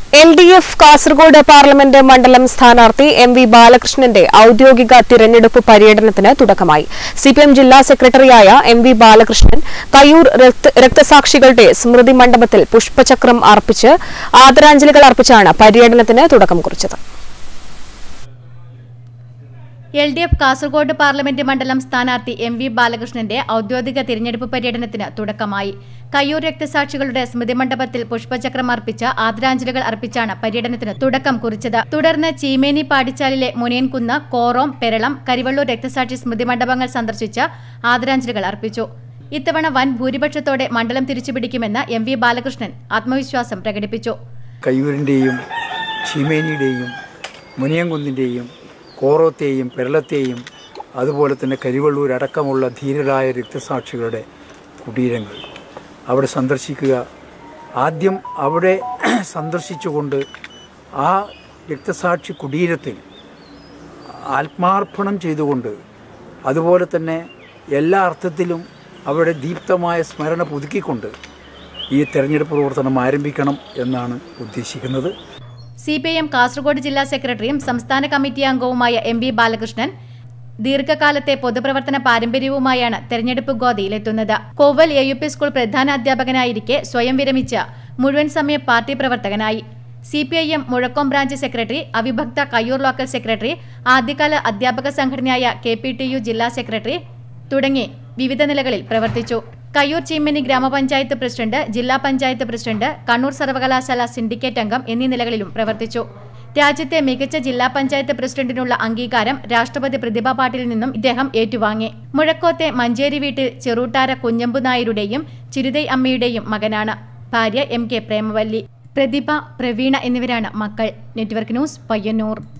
L D F Kasaragod parliament മണ്ഡലം സ്ഥാനാർത്ഥി M V ബാലകൃഷ്ണന്റെ ഔദ്യോഗിക തിരഞ്ഞെടുപ്പ് പര്യടനത്തിന് തുടക്കമായി സിപിഎം ജില്ലാ സെക്രട്ടറിയായ എം വി ബാലകൃഷ്ണൻ കയ്യൂർ രക്ത- രക്തസാക്ഷികളുടെ സ്മൃതി മണ്ഡപത്തിൽ പുഷ്പചക്രം അർപ്പിച്ച് ആദരാഞ്ജലികൾ അർപ്പിച്ചാണ് പര്യടനത്തിന് തുടക്കം കുറിച്ചത് L D F Kasaragod parliament മണ്ഡലം സ്ഥാനാർത്ഥി എം വി ബാലകൃഷ്ണന്റെ ഔദ്യോഗിക തിരഞ്ഞെടുപ്പ് പര്യടനത്തിന് തുടക്കമായി കയ്യൂർ രക്തസാക്ഷികളുടെ സ്മൃതി മണ്ഡപത്തിൽ പുഷ്പചക്രം അർപ്പിച്ച് ആദരാഞ്ജലികൾ അർപ്പിച്ചാണ് പര്യടനത്തിന് തുടക്കം കുറിച്ചത് തുടർന്ന് ചീമേനി പാടിച്ചാലിലെ മുനിയൻകുന്ന് കോറോം പെരളം കരിവള്ളൂർ രക്തസാക്ഷി സ്മൃതി മണ്ഡപങ്ങൾ സന്ദർശിച്ച് ആദരാഞ്ജലികൾ അർപ്പിച്ചു ഇത്തവണ വൻ ഭൂരിപക്ഷത്തോടെ മണ്ഡലം തിരിച്ചുപിടിക്കുമെന്ന് എം വി ബാലകൃഷ്ണൻ ആത്മവിശ്വാസം പ്രകടിപ്പിച്ചു കയ്യൂരിൻ്റെയും ചീമേനിയുടെയും മുനിയംകുന്നിൻ്റെയും കോറോത്തെയും പെരളത്തെയും അതുപോലെ തന്നെ കരിവള്ളൂർ അടക്കമുള്ള ധീരരായ രക്തസാക്ഷികളുടെ കുടീരങ്ങൾ അവിടെ സന്ദർശിക്കുക ആദ്യം അവിടെ സന്ദർശിച്ചുകൊണ്ട് ആ രക്തസാക്ഷി കുടീരത്തിൽ ആത്മാർപ്പണം ചെയ്തുകൊണ്ട് അതുപോലെ തന്നെ എല്ലാ അർത്ഥത്തിലും അവിടെ ദീപ്തമായ സ്മരണ പുതുക്കിക്കൊണ്ട് ഈ തെരഞ്ഞെടുപ്പ് പ്രവർത്തനം ആരംഭിക്കണം എന്നാണ് ഉദ്ദേശിക്കുന്നത് C P I M Kasaragod ജില്ലാ സെക്രട്ടറിയും സംസ്ഥാന കമ്മിറ്റി അംഗവുമായ എം വി ബാലകൃഷ്ണൻ ദീർഘകാലത്തെ പൊതുപ്രവർത്തന പാരമ്പര്യവുമായാണ് തെരഞ്ഞെടുപ്പ് ഗോതയിലെത്തുന്നത് Koval A U P school പ്രധാന അധ്യാപകനായിരിക്കെ സ്വയം വിരമിച്ച മുഴുവൻ സമയ പാർട്ടി പ്രവർത്തകനായി C P I M Muzhakkom branch secretary അവിഭക്ത കയ്യൂർ ലോക്കൽ സെക്രട്ടറി ആദ്യകാല അധ്യാപക സംഘടനയായ കെ പി ടി യു ജില്ലാ സെക്രട്ടറി തുടങ്ങി വിവിധ നിലകളിൽ പ്രവർത്തിച്ചു കയ്യൂർ ചീമനി ഗ്രാമപഞ്ചായത്ത് പ്രസിഡന്റ് ജില്ലാ പഞ്ചായത്ത് പ്രസിഡന്റ് കണ്ണൂർ സർവകലാശാല സിൻഡിക്കേറ്റ് അംഗം എന്നീ നിലകളിലും പ്രവർത്തിച്ചു രാജ്യത്തെ മികച്ച ജില്ലാ പഞ്ചായത്ത് പ്രസിഡന്റിനുള്ള അംഗീകാരം രാഷ്ട്രപതി പ്രതിഭ പാട്ടീലിൽ നിന്നും ഇദ്ദേഹം ഏറ്റുവാങ്ങി മുഴക്കോത്തെ മഞ്ചേരി വീട്ടിൽ ചെറൂട്ടാര കുഞ്ഞമ്പു നായരുടെയും ചിരുതൈ അമ്മയുടെയും മകനാണ് ഭാര്യ എം കെ പ്രേമവല്ലി പ്രതിഭ പ്രവീണ എന്നിവരാണ് മക്കൾ നെറ്റ്വർക്ക് ന്യൂസ് പയ്യന്നൂർ